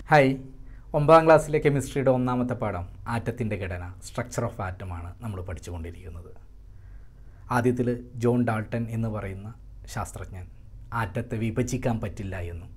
hi ഒമ്പതാം ക്ലാസ്സിലെ കെമിസ്ട്രിയുടെ ഒന്നാമത്തെ പാഠം ആറ്റത്തിൻ്റെ ഘടന സ്ട്രക്ചർ ഓഫ് ആറ്റമാണ് നമ്മൾ പഠിച്ചുകൊണ്ടിരിക്കുന്നത് ആദ്യത്തിൽ ജോൺ ഡാൾട്ടൺ എന്ന് പറയുന്ന ശാസ്ത്രജ്ഞൻ ആറ്റത്തെ വിഭജിക്കാൻ പറ്റില്ല എന്നും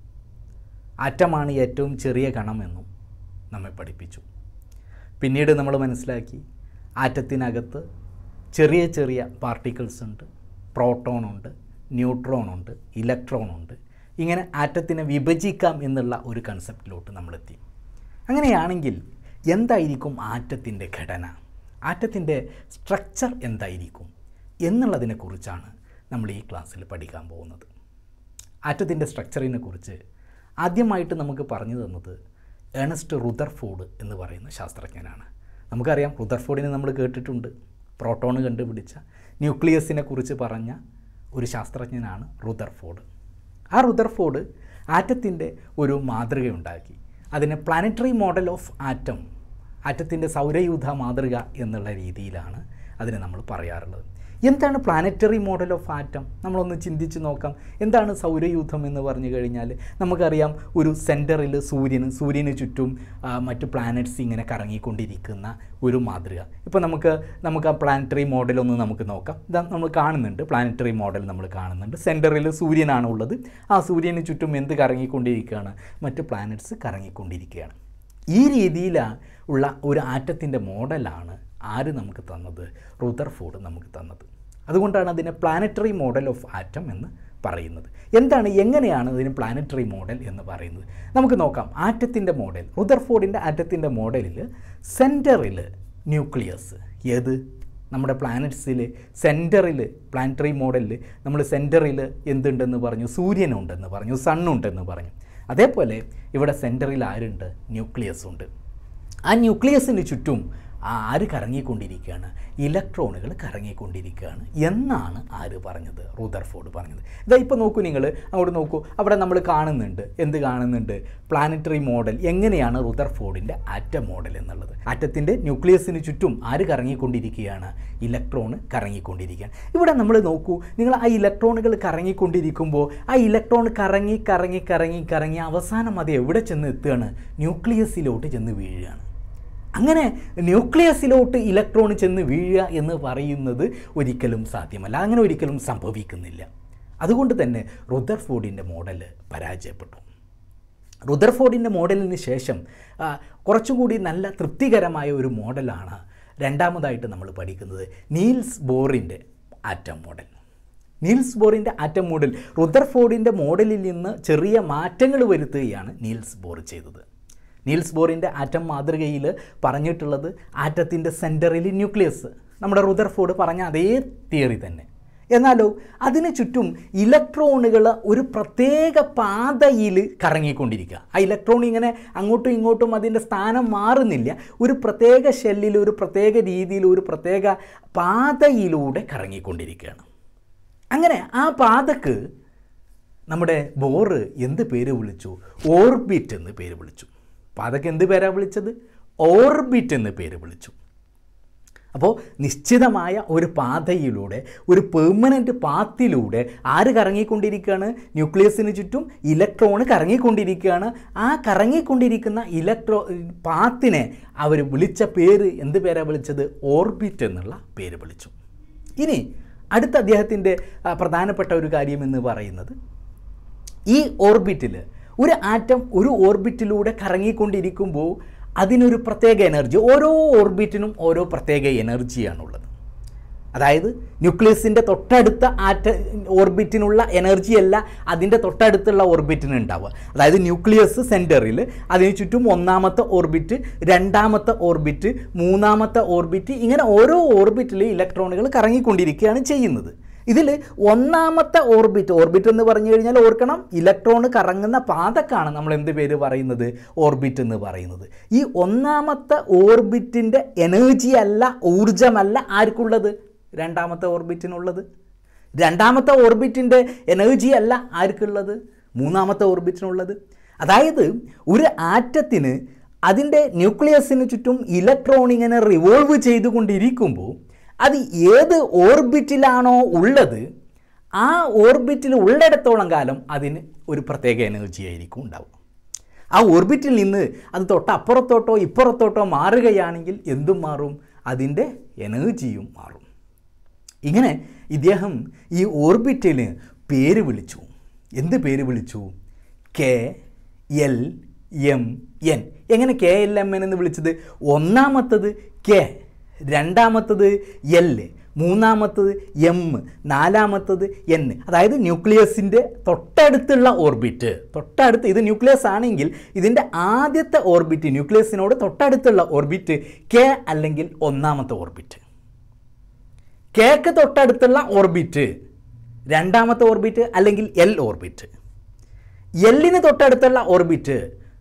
ആറ്റമാണ് ഏറ്റവും ചെറിയ കണമെന്നും നമ്മെ പഠിപ്പിച്ചു പിന്നീട് നമ്മൾ മനസ്സിലാക്കി ആറ്റത്തിനകത്ത് ചെറിയ ചെറിയ പാർട്ടിക്കിൾസ് ഉണ്ട് പ്രോട്ടോൺ ഉണ്ട് ന്യൂട്രോൺ ഉണ്ട് ഇലക്ട്രോൺ ഉണ്ട് ഇങ്ങനെ ആറ്റത്തിനെ വിഭജിക്കാം എന്നുള്ള ഒരു കൺസെപ്റ്റിലോട്ട് നമ്മളെത്തി അങ്ങനെയാണെങ്കിൽ എന്തായിരിക്കും ആറ്റത്തിൻ്റെ ഘടന ആറ്റത്തിൻ്റെ സ്ട്രക്ചർ എന്തായിരിക്കും എന്നുള്ളതിനെക്കുറിച്ചാണ് നമ്മൾ ഈ ക്ലാസ്സിൽ പഠിക്കാൻ പോകുന്നത് ആറ്റത്തിൻ്റെ സ്ട്രക്ചറിനെ കുറിച്ച് ആദ്യമായിട്ട് നമുക്ക് പറഞ്ഞു തന്നത് ഏണസ്റ്റ് റുദർഫോർഡ് എന്ന് പറയുന്ന ശാസ്ത്രജ്ഞനാണ് നമുക്കറിയാം റുദർഫോർഡിനെ നമ്മൾ കേട്ടിട്ടുണ്ട് പ്രോട്ടോൺ കണ്ടുപിടിച്ച ന്യൂക്ലിയസിനെ കുറിച്ച് പറഞ്ഞ ഒരു ശാസ്ത്രജ്ഞനാണ് റുദർഫോർഡ് ആ റുദർഫോർഡ് ആറ്റത്തിൻ്റെ ഒരു മാതൃകയുണ്ടാക്കി അതിനെ പ്ലാനറ്ററി മോഡൽ ഓഫ് ആറ്റം ആറ്റത്തിൻ്റെ സൗരയൂഥ മാതൃക എന്നുള്ള രീതിയിലാണ് അതിനെ നമ്മൾ പറയാറുള്ളത് എന്താണ് പ്ലാനറ്ററി മോഡൽ ഓഫ് ആറ്റം നമ്മളൊന്ന് ചിന്തിച്ച് നോക്കാം എന്താണ് സൗരയൂഥം എന്ന് പറഞ്ഞു കഴിഞ്ഞാൽ നമുക്കറിയാം ഒരു സെൻറ്ററിൽ സൂര്യന് സൂര്യന് ചുറ്റും ആ, മറ്റു പ്ലാനറ്റ്സ് ഇങ്ങനെ കറങ്ങിക്കൊണ്ടിരിക്കുന്ന ഒരു മാതൃക ഇപ്പോൾ നമുക്ക് നമുക്ക് ആ പ്ലാനറ്ററി മോഡൽ ഒന്ന് നമുക്ക് നോക്കാം ഇതാ നമ്മൾ കാണുന്നുണ്ട് പ്ലാനറ്ററി മോഡൽ നമ്മൾ കാണുന്നുണ്ട് സെൻറ്ററിൽ സൂര്യനാണ് ഉള്ളത് ആ സൂര്യന് ചുറ്റും എന്ത് കറങ്ങിക്കൊണ്ടിരിക്കുകയാണ് മറ്റ് പ്ലാനറ്റ്സ് കറങ്ങിക്കൊണ്ടിരിക്കുകയാണ് ഈ രീതിയിൽ ഉള്ള ഒരു ആറ്റത്തിൻ്റെ മോഡലാണ് ആര് നമുക്ക് തന്നത് റുദർഫോർഡ് നമുക്ക് തന്നത് അതുകൊണ്ടാണ് അതിനെ പ്ലാനറ്ററി മോഡൽ ഓഫ് ആറ്റം എന്ന് പറയുന്നത് എന്താണ് എങ്ങനെയാണ് ഇതിന് പ്ലാനറ്ററി മോഡൽ എന്ന് പറയുന്നത് നമുക്ക് നോക്കാം ആറ്റത്തിൻ്റെ മോഡൽ റുദർഫോർഡിൻ്റെ ആറ്റത്തിൻ്റെ മോഡലിൽ സെൻറ്ററിൽ ന്യൂക്ലിയസ് ഏത് നമ്മുടെ പ്ലാനറ്റ്സിൽ സെൻറ്ററിൽ പ്ലാനറ്ററി മോഡലിൽ നമ്മൾ സെൻറ്ററിൽ എന്തുണ്ടെന്ന് പറഞ്ഞു സൂര്യനുണ്ടെന്ന് പറഞ്ഞു സണ്ണുണ്ടെന്ന് പറഞ്ഞു അതേപോലെ ഇവിടെ സെൻറ്ററിൽ ആരുണ്ട് ന്യൂക്ലിയസ് ഉണ്ട് ആ ന്യൂക്ലിയസിന് ചുറ്റും ആര് കറങ്ങിക്കൊണ്ടിരിക്കുകയാണ് ഇലക്ട്രോണുകൾ കറങ്ങിക്കൊണ്ടിരിക്കുകയാണ് എന്നാണ് ആര് പറഞ്ഞത് റുദർഫോർഡ് പറഞ്ഞത് ഇതാ ഇപ്പോൾ നോക്കൂ നിങ്ങൾ അങ്ങോട്ട് നോക്കൂ അവിടെ നമ്മൾ കാണുന്നുണ്ട് എന്ത് കാണുന്നുണ്ട് പ്ലാനറ്ററി മോഡൽ എങ്ങനെയാണ് റുദർഫോർഡിൻ്റെ ആറ്റം മോഡൽ എന്നുള്ളത് ആറ്റത്തിൻ്റെ ന്യൂക്ലിയസിന് ചുറ്റും ആര് കറങ്ങിക്കൊണ്ടിരിക്കുകയാണ് ഇലക്ട്രോൺ കറങ്ങിക്കൊണ്ടിരിക്കുകയാണ് ഇവിടെ നമ്മൾ നോക്കൂ നിങ്ങൾ ആ ഇലക്ട്രോണുകൾ കറങ്ങിക്കൊണ്ടിരിക്കുമ്പോൾ ആ ഇലക്ട്രോൺ കറങ്ങി കറങ്ങി കറങ്ങി കറങ്ങി അവസാനം അത് എവിടെ ചെന്ന് എത്തുകയാണ് ന്യൂക്ലിയസിലോട്ട് ചെന്ന് വീഴുകയാണ് അങ്ങനെ ന്യൂക്ലിയസിലോട്ട് ഇലക്ട്രോൺ ചെന്ന് വീഴുക എന്ന് പറയുന്നത് ഒരിക്കലും സാധ്യമല്ല അങ്ങനെ ഒരിക്കലും സംഭവിക്കുന്നില്ല അതുകൊണ്ട് തന്നെ റുദർഫോർഡിൻ്റെ മോഡൽ പരാജയപ്പെട്ടു റുദർഫോർഡിൻ്റെ മോഡലിന് ശേഷം ആ, കുറച്ചുകൂടി നല്ല തൃപ്തികരമായ ഒരു മോഡലാണ് രണ്ടാമതായിട്ട് നമ്മൾ പഠിക്കുന്നത് നീൽസ് ബോറിൻ്റെ ആറ്റം മോഡൽ നീൽസ് ബോറിൻ്റെ ആറ്റം മോഡൽ റുദർഫോർഡിൻ്റെ മോഡലിൽ നിന്ന് ചെറിയ മാറ്റങ്ങൾ വരുത്തുകയാണ് നീൽസ് ബോർ ചെയ്തത് നീൽസ് ബോറിൻ്റെ ആറ്റം മാതൃകയിൽ പറഞ്ഞിട്ടുള്ളത് ആറ്റത്തിൻ്റെ സെൻറ്ററിൽ ന്യൂക്ലിയസ് നമ്മുടെ റുദർഫോർഡ് പറഞ്ഞ അതേ തിയറി തന്നെ എന്നാലോ അതിന് ചുറ്റും ഇലക്ട്രോണുകൾ ഒരു പ്രത്യേക പാതയിൽ കറങ്ങിക്കൊണ്ടിരിക്കുക ആ ഇലക്ട്രോൺ ഇങ്ങനെ അങ്ങോട്ടും ഇങ്ങോട്ടും അതിൻ്റെ സ്ഥാനം മാറുന്നില്ല ഒരു പ്രത്യേക ഷെല്ലിൽ ഒരു പ്രത്യേക രീതിയിൽ ഒരു പ്രത്യേക പാതയിലൂടെ കറങ്ങിക്കൊണ്ടിരിക്കുകയാണ് അങ്ങനെ ആ പാതക്ക് നമ്മുടെ ബോറ് എന്ത് പേര് വിളിച്ചു ഓർബിറ്റ് എന്ന് പേര് വിളിച്ചു പാതക്ക് എന്ത് പേരാ വിളിച്ചത് ഓർബിറ്റ് എന്ന് പേര് വിളിച്ചു അപ്പോൾ നിശ്ചിതമായ ഒരു പാതയിലൂടെ ഒരു പെർമനൻ്റ് പാത്തിലൂടെ ആര് കറങ്ങിക്കൊണ്ടിരിക്കുകയാണ് ന്യൂക്ലിയസിന് ചുറ്റും ഇലക്ട്രോൺ കറങ്ങിക്കൊണ്ടിരിക്കുകയാണ് ആ കറങ്ങിക്കൊണ്ടിരിക്കുന്ന ഇലക്ട്രോ പാത്തിനെ അവർ വിളിച്ച പേര് എന്ത് പേരാ വിളിച്ചത് ഓർബിറ്റ് എന്നുള്ള പേര് വിളിച്ചു ഇനി അടുത്ത അദ്ദേഹത്തിൻ്റെ ആ, പ്രധാനപ്പെട്ട ഒരു കാര്യം എന്ന് പറയുന്നത് ഈ ഓർബിറ്റിൽ ഒരു ആറ്റം ഒരു ഓർബിറ്റിലൂടെ കറങ്ങിക്കൊണ്ടിരിക്കുമ്പോൾ അതിനൊരു പ്രത്യേക എനർജി ഓരോ ഓർബിറ്റിനും ഓരോ പ്രത്യേക എനർജിയാണുള്ളത് അതായത് ന്യൂക്ലിയസിൻ്റെ തൊട്ടടുത്ത ആറ്റ ഓർബിറ്റിനുള്ള എനർജിയല്ല അതിൻ്റെ തൊട്ടടുത്തുള്ള ഓർബിറ്റിന് ഉണ്ടാവുക അതായത് ന്യൂക്ലിയസ് സെൻറ്ററിൽ അതിന് ചുറ്റും ഒന്നാമത്തെ ഓർബിറ്റ് രണ്ടാമത്തെ ഓർബിറ്റ് മൂന്നാമത്തെ ഓർബിറ്റ് ഇങ്ങനെ ഓരോ ഓർബിറ്റിൽ ഇലക്ട്രോണുകൾ കറങ്ങിക്കൊണ്ടിരിക്കുകയാണ് ചെയ്യുന്നത് ഇതിൽ ഒന്നാമത്തെ ഓർബിറ്റ് ഓർബിറ്റ് എന്ന് പറഞ്ഞു കഴിഞ്ഞാൽ ഓർക്കണം ഇലക്ട്രോൺ കറങ്ങുന്ന പാതക്കാണ് നമ്മൾ എന്ത് പേര് പറയുന്നത് ഓർബിറ്റ് എന്ന് പറയുന്നത് ഈ ഒന്നാമത്തെ ഓർബിറ്റിൻ്റെ എനർജി അല്ല ഊർജമല്ല ആർക്കുള്ളത് രണ്ടാമത്തെ ഓർബിറ്റിനുള്ളത് രണ്ടാമത്തെ ഓർബിറ്റിൻ്റെ എനർജി അല്ല ആർക്കുള്ളത് മൂന്നാമത്തെ ഓർബിറ്റിനുള്ളത് അതായത് ഒരു ആറ്റത്തിന് അതിൻ്റെ ന്യൂക്ലിയസിന് ചുറ്റും ഇലക്ട്രോൺ ഇങ്ങനെ റിവോൾവ് ചെയ്തുകൊണ്ടിരിക്കുമ്പോൾ അത് ഏത് ഓർബിറ്റിലാണോ ഉള്ളത് ആ ഓർബിറ്റിൽ ഉള്ളിടത്തോളം കാലം അതിന് ഒരു പ്രത്യേക എനർജി ആയിരിക്കും ഉണ്ടാവുക ആ ഓർബിറ്റിൽ നിന്ന് അത് തൊട്ടപ്പുറത്തോട്ടോ ഇപ്പുറത്തോട്ടോ മാറുകയാണെങ്കിൽ എന്തും മാറും അതിൻ്റെ എനർജിയും മാറും ഇങ്ങനെ ഇദ്ദേഹം ഈ ഓർബിറ്റിന് പേര് വിളിച്ചു എന്ത് പേര് വിളിച്ചു കെ എൽ എം എൻ എങ്ങനെ കെ എൽ എം എൻ എന്ന് വിളിച്ചത് ഒന്നാമത്തത് കെ രണ്ടാമത്തത് എൽ മൂന്നാമത്തത് എം നാലാമത്തത് എൻ അതായത് ന്യൂക്ലിയസിൻ്റെ തൊട്ടടുത്തുള്ള ഓർബിറ്റ് തൊട്ടടുത്ത് ഇത് ന്യൂക്ലിയസ് ആണെങ്കിൽ ഇതിൻ്റെ ആദ്യത്തെ ഓർബിറ്റ് ന്യൂക്ലിയസിനോട് തൊട്ടടുത്തുള്ള ഓർബിറ്റ് കെ അല്ലെങ്കിൽ ഒന്നാമത്തെ ഓർബിറ്റ് കേക്ക് തൊട്ടടുത്തുള്ള ഓർബിറ്റ് രണ്ടാമത്തെ ഓർബിറ്റ് അല്ലെങ്കിൽ എൽ ഓർബിറ്റ് എല്ലിന് തൊട്ടടുത്തുള്ള ഓർബിറ്റ്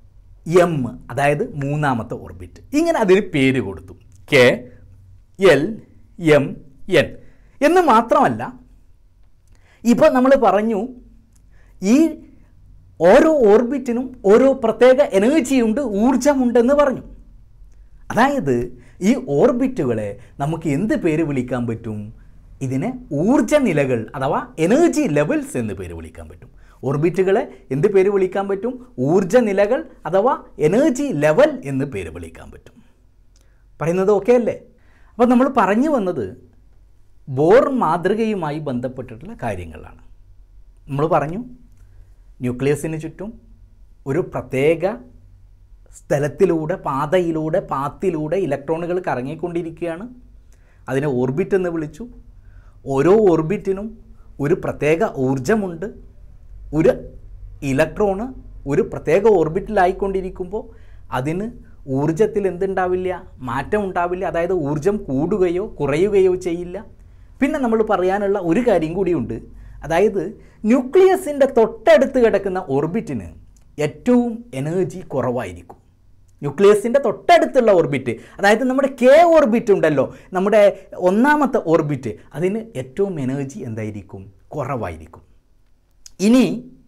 എം അതായത് മൂന്നാമത്തെ ഓർബിറ്റ് ഇങ്ങനെ അതിന് പേര് കൊടുത്തു കെ എൽ എം എൻ എന്ന് മാത്രമല്ല ഇപ്പോൾ നമ്മൾ പറഞ്ഞു ഈ ഓരോ ഓർബിറ്റിനും ഓരോ പ്രത്യേക എനർജിയുണ്ട് ഊർജമുണ്ടെന്ന് പറഞ്ഞു അതായത് ഈ ഓർബിറ്റുകളെ നമുക്ക് എന്ത് പേര് വിളിക്കാൻ പറ്റും ഇതിനെ ഊർജ നിലകൾ അഥവാ എനർജി ലെവൽസ് എന്ന് പേര് വിളിക്കാൻ പറ്റും ഓർബിറ്റുകളെ എന്ത് പേര് വിളിക്കാൻ പറ്റും ഊർജ നിലകൾ അഥവാ എനർജി ലെവൽ എന്ന് പേര് വിളിക്കാൻ പറ്റും പറയുന്നത് ഓക്കെ അല്ലേ അപ്പോൾ നമ്മൾ പറഞ്ഞു വന്നത് ബോർ മാതൃകയുമായി ബന്ധപ്പെട്ടിട്ടുള്ള കാര്യങ്ങളാണ് നമ്മൾ പറഞ്ഞു ന്യൂക്ലിയസിന് ചുറ്റും ഒരു പ്രത്യേക സ്ഥലത്തിലൂടെ പാതയിലൂടെ പാത്തിലൂടെ ഇലക്ട്രോണുകൾ കറങ്ങിക്കൊണ്ടിരിക്കുകയാണ് അതിനെ ഓർബിറ്റ് എന്ന് വിളിച്ചു ഓരോ ഓർബിറ്റിനും ഒരു പ്രത്യേക ഊർജമുണ്ട് ഒരു ഇലക്ട്രോണ് ഒരു പ്രത്യേക ഓർബിറ്റിലായിക്കൊണ്ടിരിക്കുമ്പോൾ അതിന് ഊർജത്തിൽ എന്തുണ്ടാവില്ല മാറ്റം ഉണ്ടാവില്ല അതായത് ഊർജം കൂടുകയോ കുറയുകയോ ചെയ്യില്ല പിന്നെ നമ്മൾ പറയാനുള്ള ഒരു കാര്യം കൂടിയുണ്ട് അതായത് ന്യൂക്ലിയസിൻ്റെ തൊട്ടടുത്ത് കിടക്കുന്ന ഓർബിറ്റിന് ഏറ്റവും എനർജി കുറവായിരിക്കും ന്യൂക്ലിയസിൻ്റെ തൊട്ടടുത്തുള്ള ഓർബിറ്റ് അതായത് നമ്മുടെ കെ ഓർബിറ്റ് ഉണ്ടല്ലോ നമ്മുടെ ഒന്നാമത്തെ ഓർബിറ്റ് അതിന് ഏറ്റവും എനർജി എന്തായിരിക്കും കുറവായിരിക്കും ഇനി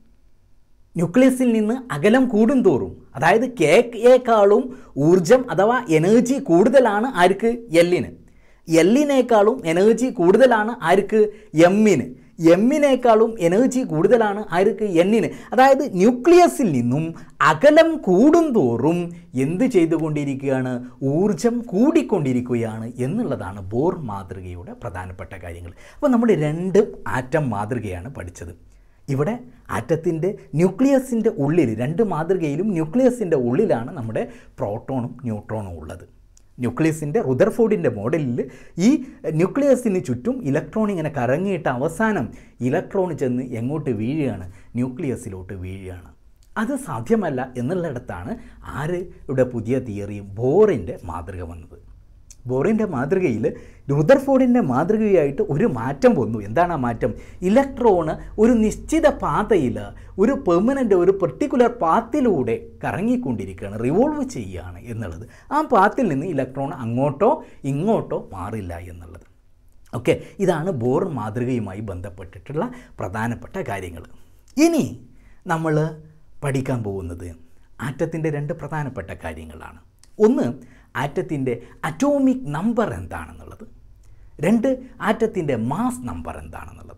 ന്യൂക്ലിയസിൽ നിന്ന് അകലം കൂടും തോറും അതായത് കേക്കാളും ഊർജം അഥവാ എനർജി കൂടുതലാണ് ആർക്ക് എല്ലിന് എല്ലിനേക്കാളും എനർജി കൂടുതലാണ് ആർക്ക് എമ്മിന് എമ്മിനേക്കാളും എനർജി കൂടുതലാണ് ആർക്ക് എന്നിന് അതായത് ന്യൂക്ലിയസിൽ നിന്നും അകലം കൂടും തോറും എന്ത് ചെയ്തുകൊണ്ടിരിക്കുകയാണ് ഊർജം കൂടിക്കൊണ്ടിരിക്കുകയാണ് എന്നുള്ളതാണ് ബോർ മാതൃകയുടെ പ്രധാനപ്പെട്ട കാര്യങ്ങൾ അപ്പോൾ നമ്മൾ രണ്ട് ആറ്റം മാതൃകയാണ് പഠിച്ചത് ഇവിടെ ആറ്റത്തിൻ്റെ ന്യൂക്ലിയസിൻ്റെ ഉള്ളിൽ രണ്ട് മാതൃകയിലും ന്യൂക്ലിയസിൻ്റെ ഉള്ളിലാണ് നമ്മുടെ പ്രോട്ടോണും ന്യൂട്രോണും ഉള്ളത് ന്യൂക്ലിയസിൻ്റെ റുദർഫോർഡിൻ്റെ മോഡലിൽ ഈ ന്യൂക്ലിയസിന് ചുറ്റും ഇലക്ട്രോൺ ഇങ്ങനെ കറങ്ങിയിട്ട് അവസാനം ഇലക്ട്രോൺ ചെന്ന് എങ്ങോട്ട് വീഴുകയാണ് ന്യൂക്ലിയസിലോട്ട് വീഴുകയാണ് അത് സാധ്യമല്ല എന്നുള്ളിടത്താണ് ആരുടെ പുതിയ തിയറിയും ബോറിൻ്റെ മാതൃക വന്നത് ബോറിൻ്റെ മാതൃകയിൽ റുദർഫോർഡിൻ്റെ മാതൃകയായിട്ട് ഒരു മാറ്റം വന്നു എന്താണ് ആ മാറ്റം ഇലക്ട്രോണ് ഒരു നിശ്ചിത പാതയിൽ ഒരു പെർമനൻ്റ് ഒരു പെർട്ടിക്കുലർ പാത്തിലൂടെ കറങ്ങിക്കൊണ്ടിരിക്കുകയാണ് റിവോൾവ് ചെയ്യുകയാണ് എന്നുള്ളത് ആ പാത്തിൽ നിന്ന് ഇലക്ട്രോൺ അങ്ങോട്ടോ ഇങ്ങോട്ടോ മാറില്ല എന്നുള്ളത് ഓക്കെ ഇതാണ് ബോർ മാതൃകയുമായി ബന്ധപ്പെട്ടിട്ടുള്ള പ്രധാനപ്പെട്ട കാര്യങ്ങൾ ഇനി നമ്മൾ പഠിക്കാൻ പോകുന്നത് ആറ്റത്തിൻ്റെ രണ്ട് പ്രധാനപ്പെട്ട കാര്യങ്ങളാണ് ഒന്ന് ആറ്റത്തിൻ്റെ അറ്റോമിക് നമ്പർ എന്താണെന്നുള്ളത് രണ്ട് ആറ്റത്തിൻ്റെ മാസ് നമ്പർ എന്താണെന്നുള്ളത്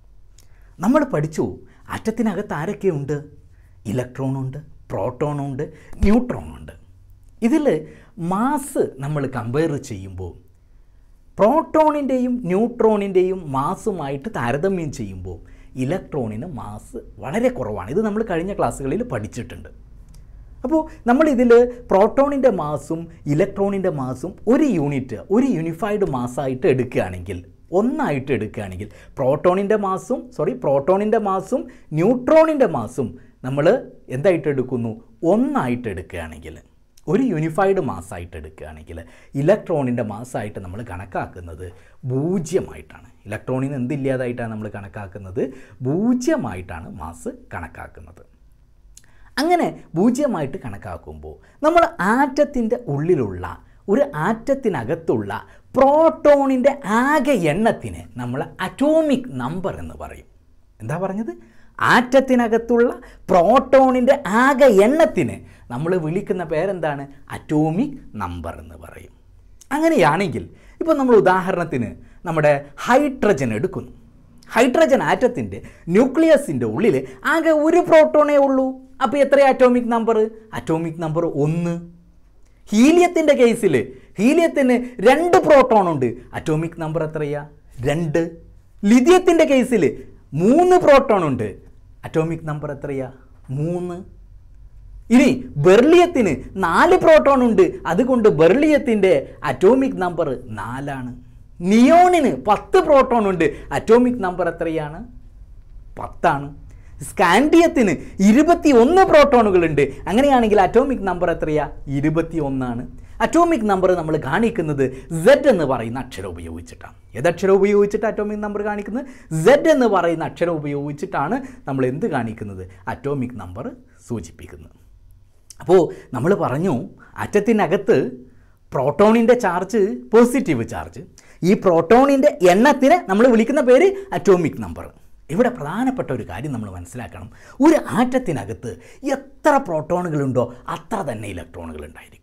നമ്മൾ പഠിച്ചു ആറ്റത്തിനകത്ത് ആരൊക്കെയുണ്ട് ഇലക്ട്രോണുണ്ട് പ്രോട്ടോണുണ്ട് ന്യൂട്രോണുണ്ട് ഇതിൽ മാസ് നമ്മൾ കമ്പയർ ചെയ്യുമ്പോൾ പ്രോട്ടോണിൻ്റെയും ന്യൂട്രോണിൻ്റെയും മാസുമായിട്ട് താരതമ്യം ചെയ്യുമ്പോൾ ഇലക്ട്രോണിന് മാസ് വളരെ കുറവാണ് ഇത് നമ്മൾ കഴിഞ്ഞ ക്ലാസ്സുകളിൽ പഠിച്ചിട്ടുണ്ട് അപ്പോൾ നമ്മളിതിൽ പ്രോട്ടോണിൻ്റെ മാസും ഇലക്ട്രോണിൻ്റെ മാസും ഒരു യൂണിറ്റ് ഒരു യൂണിഫൈഡ് മാസ്സായിട്ട് എടുക്കുകയാണെങ്കിൽ ഒന്നായിട്ട് എടുക്കുകയാണെങ്കിൽ പ്രോട്ടോണിൻ്റെ മാസും സോറി പ്രോട്ടോണിൻ്റെ മാസും ന്യൂട്രോണിൻ്റെ മാസും നമ്മൾ എന്തായിട്ട് എടുക്കുന്നു ഒന്നായിട്ട് എടുക്കുകയാണെങ്കിൽ ഒരു യൂണിഫൈഡ് മാസ്സായിട്ട് എടുക്കുകയാണെങ്കിൽ ഇലക്ട്രോണിൻ്റെ മാസ്സായിട്ട് നമ്മൾ കണക്കാക്കുന്നത് പൂജ്യമായിട്ടാണ് ഇലക്ട്രോണിന് എന്തില്ലാതായിട്ടാണ് നമ്മൾ കണക്കാക്കുന്നത് പൂജ്യമായിട്ടാണ് മാസ് കണക്കാക്കുന്നത് അങ്ങനെ പൂജ്യമായിട്ട് കണക്കാക്കുമ്പോൾ നമ്മൾ ആറ്റത്തിൻ്റെ ഉള്ളിലുള്ള ഒരു ആറ്റത്തിനകത്തുള്ള പ്രോട്ടോണിൻ്റെ ആകെ എണ്ണത്തിന് നമ്മൾ അറ്റോമിക് നമ്പർ എന്ന് പറയും എന്താ പറഞ്ഞത് ആറ്റത്തിനകത്തുള്ള പ്രോട്ടോണിൻ്റെ ആകെ എണ്ണത്തിന് നമ്മൾ വിളിക്കുന്ന പേരെന്താണ് അറ്റോമിക് നമ്പർ എന്ന് പറയും അങ്ങനെയാണെങ്കിൽ ഇപ്പോൾ നമ്മൾ ഉദാഹരണത്തിന് നമ്മുടെ ഹൈഡ്രജൻ എടുക്കുന്നു ഹൈഡ്രജൻ ആറ്റത്തിൻ്റെ ന്യൂക്ലിയസിൻ്റെ ഉള്ളിൽ ആകെ ഒരു പ്രോട്ടോണേ ഉള്ളൂ അപ്പോൾ എത്രയാ അറ്റോമിക് നമ്പർ അറ്റോമിക് നമ്പർ ഒന്ന് ഹീലിയത്തിൻ്റെ കേസിൽ ഹീലിയത്തിന് രണ്ട് പ്രോട്ടോൺ ഉണ്ട് അറ്റോമിക് നമ്പർ എത്രയാ രണ്ട് ലിഥിയത്തിൻ്റെ കേസിൽ മൂന്ന് പ്രോട്ടോൺ ഉണ്ട് അറ്റോമിക് നമ്പർ എത്രയാ മൂന്ന് ഇനി ബെർലിയത്തിന് നാല് പ്രോട്ടോൺ ഉണ്ട് അതുകൊണ്ട് ബെർലിയത്തിൻ്റെ അറ്റോമിക് നമ്പർ നാലാണ് നിയോണിന് പത്ത് പ്രോട്ടോൺ ഉണ്ട് അറ്റോമിക് നമ്പർ എത്രയാണ് പത്താണ് സ്കാൻഡിയത്തിന് ഇരുപത്തി ഒന്ന് പ്രോട്ടോണുകളുണ്ട് അങ്ങനെയാണെങ്കിൽ അറ്റോമിക് നമ്പർ എത്രയാ ഇരുപത്തി ഒന്നാണ് അറ്റോമിക് നമ്പർ നമ്മൾ കാണിക്കുന്നത് സെഡ് എന്ന് പറയുന്ന അക്ഷരം ഉപയോഗിച്ചിട്ടാണ് ഏതക്ഷരം ഉപയോഗിച്ചിട്ട് അറ്റോമിക് നമ്പർ കാണിക്കുന്നത് സെഡ് എന്ന് പറയുന്ന അക്ഷരം ഉപയോഗിച്ചിട്ടാണ് നമ്മൾ എന്ത് കാണിക്കുന്നത് അറ്റോമിക് നമ്പർ സൂചിപ്പിക്കുന്നത് അപ്പോൾ നമ്മൾ പറഞ്ഞു ആറ്റത്തിനകത്ത് പ്രോട്ടോണിൻ്റെ ചാർജ് പോസിറ്റീവ് ചാർജ് ഈ പ്രോട്ടോണിൻ്റെ എണ്ണത്തിന് നമ്മൾ വിളിക്കുന്ന പേര് അറ്റോമിക് നമ്പർ ഇവിടെ പ്രധാനപ്പെട്ട ഒരു കാര്യം നമ്മൾ മനസ്സിലാക്കണം ഒരു ആറ്റത്തിനകത്ത് എത്ര പ്രോട്ടോണുകളുണ്ടോ അത്ര തന്നെ ഇലക്ട്രോണുകൾ ഉണ്ടായിരിക്കും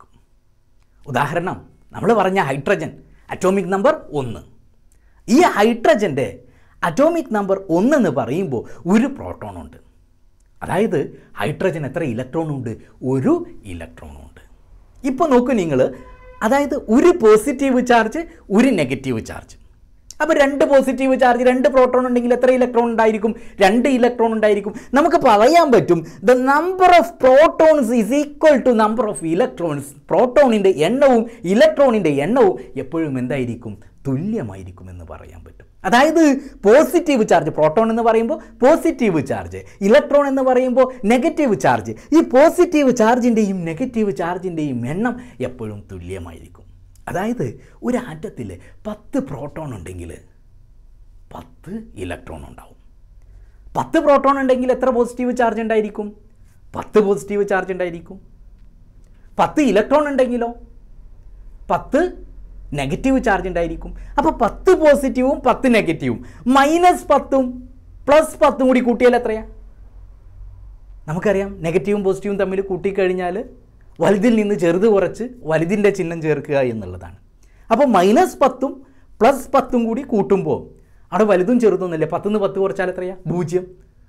ഉദാഹരണം നമ്മൾ പറഞ്ഞ ഹൈഡ്രജൻ അറ്റോമിക് നമ്പർ ഒന്ന് ഈ ഹൈഡ്രജൻ്റെ അറ്റോമിക് നമ്പർ ഒന്നെന്ന് പറയുമ്പോൾ ഒരു പ്രോട്ടോൺ ഉണ്ട് അതായത് ഹൈഡ്രജൻ എത്ര ഇലക്ട്രോൺ ഉണ്ട് ഒരു ഇലക്ട്രോൺ ഉണ്ട് ഇപ്പോൾ നോക്കൂ നിങ്ങൾ അതായത് ഒരു പോസിറ്റീവ് ചാർജ് ഒരു നെഗറ്റീവ് ചാർജ് അപ്പോൾ രണ്ട് പോസിറ്റീവ് ചാർജ് രണ്ട് പ്രോട്ടോൺ ഉണ്ടെങ്കിൽ എത്ര ഇലക്ട്രോൺ ഉണ്ടായിരിക്കും രണ്ട് ഇലക്ട്രോൺ ഉണ്ടായിരിക്കും നമുക്ക് പറയാൻ പറ്റും the number of protons is equal to number of electrons പ്രോട്ടോണിൻ്റെ എണ്ണവും ഇലക്ട്രോണിൻ്റെ എണ്ണവും എപ്പോഴും എന്തായിരിക്കും തുല്യമായിരിക്കും എന്ന് പറയാൻ പറ്റും അതായത് പോസിറ്റീവ് ചാർജ് പ്രോട്ടോൺ എന്ന് പറയുമ്പോൾ പോസിറ്റീവ് ചാർജ് ഇലക്ട്രോൺ എന്ന് പറയുമ്പോൾ നെഗറ്റീവ് ചാർജ് ഈ പോസിറ്റീവ് ചാർജിൻ്റെയും നെഗറ്റീവ് ചാർജിൻ്റെയും എണ്ണം എപ്പോഴും തുല്യമായിരിക്കും അതായത് ഒരു ആറ്റത്തിൽ പത്ത് പ്രോട്ടോൺ ഉണ്ടെങ്കിൽ പത്ത് ഇലക്ട്രോൺ ഉണ്ടാവും പത്ത് പ്രോട്ടോൺ ഉണ്ടെങ്കിൽ എത്ര പോസിറ്റീവ് ചാർജ് ഉണ്ടായിരിക്കും പത്ത് പോസിറ്റീവ് ചാർജ് ഉണ്ടായിരിക്കും പത്ത് ഇലക്ട്രോൺ ഉണ്ടെങ്കിലോ പത്ത് നെഗറ്റീവ് ചാർജ് ഉണ്ടായിരിക്കും അപ്പോൾ പത്ത് പോസിറ്റീവും പത്ത് നെഗറ്റീവും മൈനസ് പത്തും പ്ലസ് പത്തും കൂടി കൂട്ടിയാൽ എത്രയാ നമുക്കറിയാം നെഗറ്റീവും പോസിറ്റീവും തമ്മിൽ കൂട്ടിക്കഴിഞ്ഞാൽ വലുതിൽ നിന്ന് ചെറുത് കുറച്ച് വലുതിൻ്റെ ചിഹ്നം ചേർക്കുക എന്നുള്ളതാണ് അപ്പോൾ മൈനസ് പത്തും പ്ലസ് പത്തും കൂടി കൂട്ടുമ്പോൾ അവിടെ വലുതും ചെറുതൊന്നുമില്ല പത്തുനിന്ന് പത്ത് കുറച്ചാൽ എത്രയാ പൂജ്യം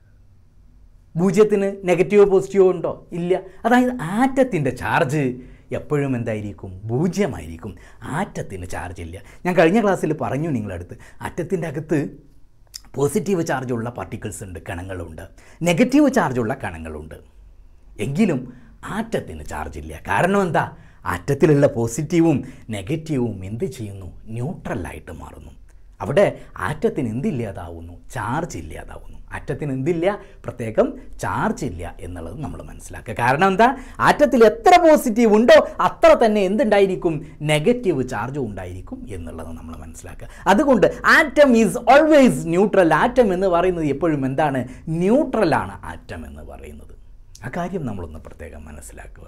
പൂജ്യത്തിന് നെഗറ്റീവോ പോസിറ്റീവോ ഉണ്ടോ ഇല്ല അതായത് ആറ്റത്തിൻ്റെ ചാർജ് എപ്പോഴും എന്തായിരിക്കും പൂജ്യമായിരിക്കും ആറ്റത്തിന് ചാർജ് ഇല്ല ഞാൻ കഴിഞ്ഞ ക്ലാസ്സിൽ പറഞ്ഞു നിങ്ങളടുത്ത് ആറ്റത്തിൻ്റെ അകത്ത് പോസിറ്റീവ് ചാർജുള്ള പാർട്ടിക്കിൾസ് ഉണ്ട് കണങ്ങളുണ്ട് നെഗറ്റീവ് ചാർജുള്ള കണങ്ങളുണ്ട് എങ്കിലും ആറ്റത്തിന് ചാർജ് ഇല്ല കാരണം എന്താ ആറ്റത്തിലുള്ള പോസിറ്റീവും നെഗറ്റീവും എന്ത് ചെയ്യുന്നു ന്യൂട്രലായിട്ട് മാറുന്നു അവിടെ ആറ്റത്തിന് എന്തില്ലാതാവുന്നു ചാർജ് ഇല്ലാതാവുന്നു ആറ്റത്തിന് എന്തില്ല പ്രത്യേകം ചാർജ് ഇല്ല എന്നുള്ളത് നമ്മൾ മനസ്സിലാക്കുക കാരണം എന്താ ആറ്റത്തിൽ എത്ര പോസിറ്റീവ് ഉണ്ടോ അത്ര തന്നെ എന്തുണ്ടായിരിക്കും നെഗറ്റീവ് ചാർജും ഉണ്ടായിരിക്കും എന്നുള്ളത് നമ്മൾ മനസ്സിലാക്കുക അതുകൊണ്ട് atom is always neutral atom എന്ന് പറയുന്നത് എപ്പോഴും എന്താണ് ന്യൂട്രലാണ് ആറ്റം എന്ന് പറയുന്നത് ആ കാര്യം നമ്മളൊന്ന് പ്രത്യേകം മനസ്സിലാക്കുക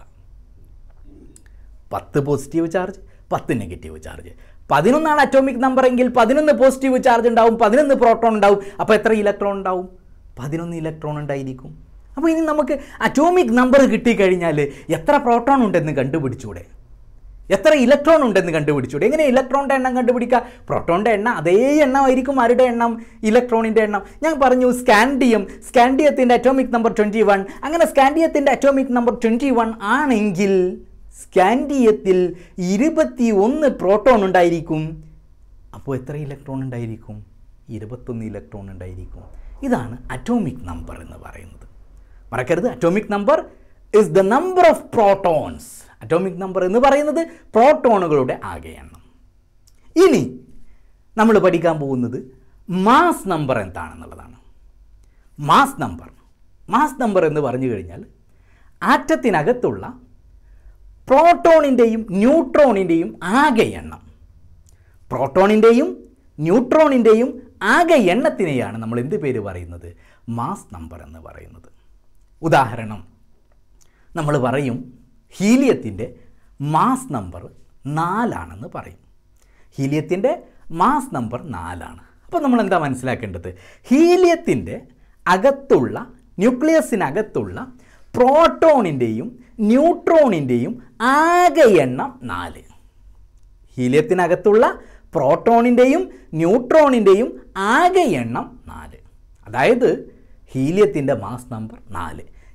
പത്ത് പോസിറ്റീവ് ചാർജ് പത്ത് നെഗറ്റീവ് ചാർജ് പതിനൊന്നാണ് അറ്റോമിക് നമ്പർ എങ്കിൽ പതിനൊന്ന് പോസിറ്റീവ് ചാർജ് ഉണ്ടാവും പതിനൊന്ന് പ്രോട്ടോൺ ഉണ്ടാവും അപ്പോൾ എത്ര ഇലക്ട്രോൺ ഉണ്ടാവും പതിനൊന്ന് ഇലക്ട്രോൺ ഉണ്ടായിരിക്കും അപ്പോൾ ഇനി നമുക്ക് അറ്റോമിക് നമ്പർ കിട്ടിക്കഴിഞ്ഞാൽ എത്ര പ്രോട്ടോൺ ഉണ്ടെന്ന് കണ്ടുപിടിച്ചൂടെ എത്ര ഇലക്ട്രോൺ ഉണ്ടെന്ന് കണ്ടുപിടിച്ചൂടെ എങ്ങനെ ഇലക്ട്രോണിൻ്റെ എണ്ണം കണ്ടുപിടിക്കുക പ്രോട്ടോണിൻ്റെ എണ്ണം അതേ എണ്ണമായിരിക്കും ആരുടെ എണ്ണം ഇലക്ട്രോണിൻ്റെ എണ്ണം ഞാൻ പറഞ്ഞു സ്കാൻഡിയം സ്കാൻഡിയത്തിൻ്റെ അറ്റോമിക് നമ്പർ ട്വൻറ്റി വൺ അങ്ങനെ സ്കാൻഡിയത്തിൻ്റെ അറ്റോമിക് നമ്പർ ട്വൻറ്റി വൺ ആണെങ്കിൽ സ്കാൻഡിയത്തിൽ ഇരുപത്തി ഒന്ന് പ്രോട്ടോൺ ഉണ്ടായിരിക്കും അപ്പോൾ എത്ര ഇലക്ട്രോൺ ഉണ്ടായിരിക്കും ഇരുപത്തൊന്ന് ഇലക്ട്രോൺ ഉണ്ടായിരിക്കും ഇതാണ് അറ്റോമിക് നമ്പർ എന്ന് പറയുന്നത് മറക്കരുത് atomic number is the number of protons atomic number എന്ന് പറയുന്നത് പ്രോട്ടോണുകളുടെ ആകെ എണ്ണം ഇനി നമ്മൾ പഠിക്കാൻ പോകുന്നത് മാസ് നമ്പർ എന്താണെന്നുള്ളതാണ് മാസ് നമ്പർ മാസ് നമ്പർ എന്ന് പറഞ്ഞു കഴിഞ്ഞാൽ ആറ്റത്തിനകത്തുള്ള പ്രോട്ടോണിൻ്റെയും ന്യൂട്രോണിൻ്റെയും ആകെ എണ്ണം പ്രോട്ടോണിൻ്റെയും ന്യൂട്രോണിൻ്റെയും ആകെ എണ്ണത്തിനെയാണ് നമ്മൾ എന്ത് പേര് പറയുന്നത് മാസ് നമ്പർ എന്ന് പറയുന്നത് ഉദാഹരണം നമ്മൾ പറയും ഹീലിയത്തിൻ്റെ മാസ് നമ്പർ നാലാണെന്ന് പറയും ഹീലിയത്തിൻ്റെ മാസ് നമ്പർ നാലാണ് അപ്പോൾ നമ്മൾ എന്താ മനസ്സിലാക്കേണ്ടത് ഹീലിയത്തിൻ്റെ അകത്തുള്ള ന്യൂക്ലിയസിനകത്തുള്ള പ്രോട്ടോണിൻ്റെയും ന്യൂട്രോണിൻ്റെയും ആകെ എണ്ണം നാല് ഹീലിയത്തിനകത്തുള്ള പ്രോട്ടോണിൻ്റെയും ന്യൂട്രോണിൻ്റെയും ആകെ എണ്ണം നാല് അതായത് ഹീലിയത്തിൻ്റെ മാസ് നമ്പർ നാല്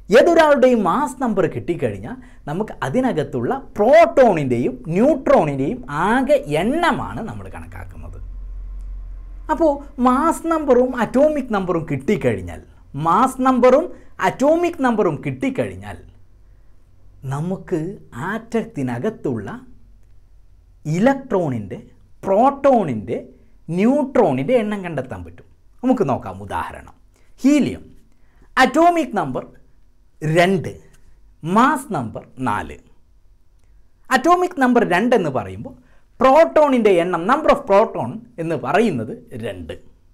ഏതൊരാളുടെയും മാസ് നമ്പർ കിട്ടിക്കഴിഞ്ഞാൽ നമുക്ക് അതിനകത്തുള്ള പ്രോട്ടോണിൻ്റെയും ന്യൂട്രോണിൻ്റെയും ആകെ എണ്ണമാണ് നമ്മൾ കണക്കാക്കുന്നത് അപ്പോൾ മാസ് നമ്പറും അറ്റോമിക് നമ്പറും കിട്ടിക്കഴിഞ്ഞാൽ മാസ് നമ്പറും അറ്റോമിക് നമ്പറും കിട്ടിക്കഴിഞ്ഞാൽ നമുക്ക് ആറ്റത്തിനകത്തുള്ള ഇലക്ട്രോണിൻ്റെ പ്രോട്ടോണിൻ്റെ ന്യൂട്രോണിൻ്റെ എണ്ണം കണ്ടെത്താൻ പറ്റും നമുക്ക് നോക്കാം ഉദാഹരണം ഹീലിയം അറ്റോമിക് നമ്പർ രണ്ട് മാസ് നമ്പർ നാല് അറ്റോമിക് നമ്പർ രണ്ട് എന്ന് പറയുമ്പോൾ പ്രോട്ടോണിൻ്റെ എണ്ണം നമ്പർ ഓഫ് പ്രോട്ടോൺ എന്ന് പറയുന്നത് രണ്ട്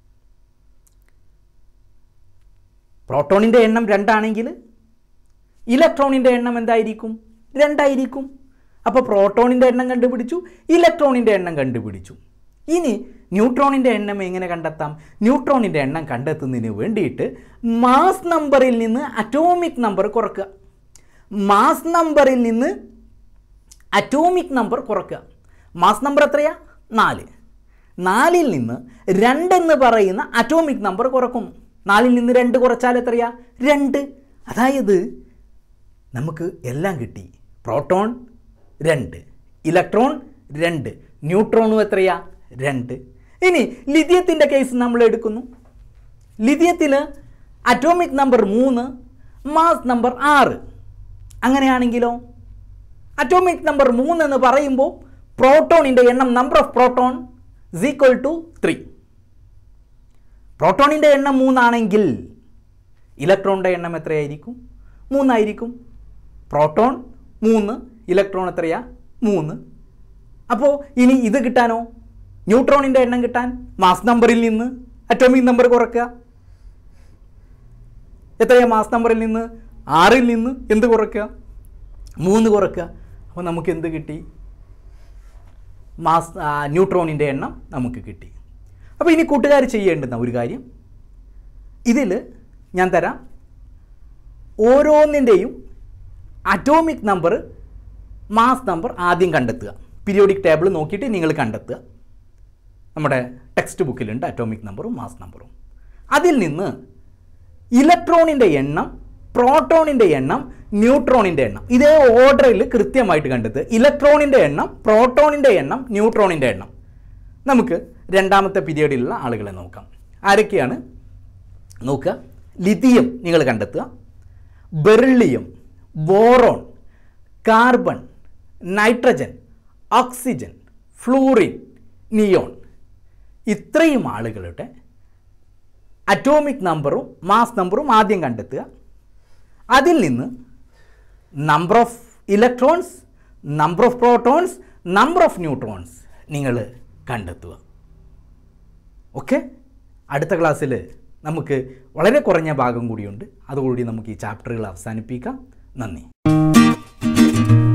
പ്രോട്ടോണിൻ്റെ എണ്ണം രണ്ടാണെങ്കിൽ ഇലക്ട്രോണിൻ്റെ എണ്ണം എന്തായിരിക്കും രണ്ടായിരിക്കും അപ്പോൾ പ്രോട്ടോണിൻ്റെ എണ്ണം കണ്ടുപിടിച്ചു ഇലക്ട്രോണിൻ്റെ എണ്ണം കണ്ടുപിടിച്ചു ഇനി ന്യൂട്രോണിൻ്റെ എണ്ണം എങ്ങനെ കണ്ടെത്താം ന്യൂട്രോണിൻ്റെ എണ്ണം കണ്ടെത്തുന്നതിന് വേണ്ടിയിട്ട് മാസ് നമ്പറിൽ നിന്ന് അറ്റോമിക് നമ്പർ കുറക്കുക മാസ് നമ്പറിൽ നിന്ന് അറ്റോമിക് നമ്പർ കുറക്കുക മാസ് നമ്പർ എത്രയാ നാല് നാലിൽ നിന്ന് രണ്ടെന്ന് പറയുന്ന അറ്റോമിക് നമ്പർ കുറക്കുന്നു നാലിൽ നിന്ന് രണ്ട് കുറച്ചാൽ എത്രയാ രണ്ട് അതായത് നമുക്ക് എല്ലാം കിട്ടി പ്രോട്ടോൺ രണ്ട് ഇലക്ട്രോൺ രണ്ട് ന്യൂട്രോണും എത്രയാ രണ്ട് ഇനി ലിഥിയത്തിൻ്റെ കേസ് നമ്മൾ എടുക്കുന്നു ലിഥിയത്തിൽ അറ്റോമിക് നമ്പർ മൂന്ന് മാസ് നമ്പർ ആറ് അങ്ങനെയാണെങ്കിലോ അറ്റോമിക് നമ്പർ മൂന്ന് എന്ന് പറയുമ്പോൾ പ്രോട്ടോണിൻ്റെ എണ്ണം number of proton is equal to three പ്രോട്ടോണിൻ്റെ എണ്ണം മൂന്നാണെങ്കിൽ ഇലക്ട്രോണിൻ്റെ എണ്ണം എത്രയായിരിക്കും മൂന്നായിരിക്കും പ്രോട്ടോൺ മൂന്ന് ഇലക്ട്രോൺ എത്രയാ മൂന്ന് അപ്പോൾ ഇനി ഇത് കിട്ടാനോ ന്യൂട്രോണിൻ്റെ എണ്ണം കിട്ടാൻ മാസ് നമ്പറിൽ നിന്ന് അറ്റോമിക് നമ്പർ കുറയ്ക്കുക എത്രയാ മാസ് നമ്പറിൽ നിന്ന് ആറിൽ നിന്ന് എന്ത് കുറയ്ക്കുക മൂന്ന് കുറയ്ക്കുക അപ്പോൾ നമുക്ക് എന്ത് കിട്ടി മാസ് ആ, ന്യൂട്രോണിൻ്റെ എണ്ണം നമുക്ക് കിട്ടി അപ്പോൾ ഇനി കൂട്ടുകാർ ചെയ്യേണ്ടുന്ന ഒരു കാര്യം ഇതിൽ ഞാൻ തരാം ഓരോന്നിൻ്റെയും അറ്റോമിക് നമ്പർ മാസ് നമ്പർ ആദ്യം കണ്ടെത്തുക പീരിയോഡിക് ടേബിൾ നോക്കിയിട്ട് നിങ്ങൾ കണ്ടെത്തുക നമ്മുടെ ടെക്സ്റ്റ് ബുക്കിലുണ്ട് അറ്റോമിക് നമ്പറും മാസ് നമ്പറും അതിൽ നിന്ന് ഇലക്ട്രോണിൻ്റെ എണ്ണം പ്രോട്ടോണിൻ്റെ എണ്ണം ന്യൂട്രോണിൻ്റെ എണ്ണം ഇതേ ഓർഡറിൽ കൃത്യമായിട്ട് കണ്ടെത്തുക ഇലക്ട്രോണിൻ്റെ എണ്ണം പ്രോട്ടോണിൻ്റെ എണ്ണം ന്യൂട്രോണിൻ്റെ എണ്ണം നമുക്ക് രണ്ടാമത്തെ പീരിയഡിലുള്ള ആളുകളെ നോക്കാം ആരൊക്കെയാണ് നോക്കുക ലിഥിയം നിങ്ങൾ കണ്ടെത്തുക beryllium boron carbon nitrogen oxygen fluorine neon ഇത്രയും ആളുകളുടെ അറ്റോമിക് നമ്പറും മാസ് നമ്പറും ആദ്യം കണ്ടെത്തുക അതിൽ നിന്ന് number of electrons number of protons number of neutrons നിങ്ങൾ കണ്ടെത്തുക ഓക്കെ അടുത്ത ക്ലാസ്സിൽ നമുക്ക് വളരെ കുറഞ്ഞ ഭാഗം കൂടിയുണ്ട് അതുകൂടി നമുക്ക് ഈ ചാപ്റ്ററുകൾ അവസാനിപ്പിക്കാം നന്ദി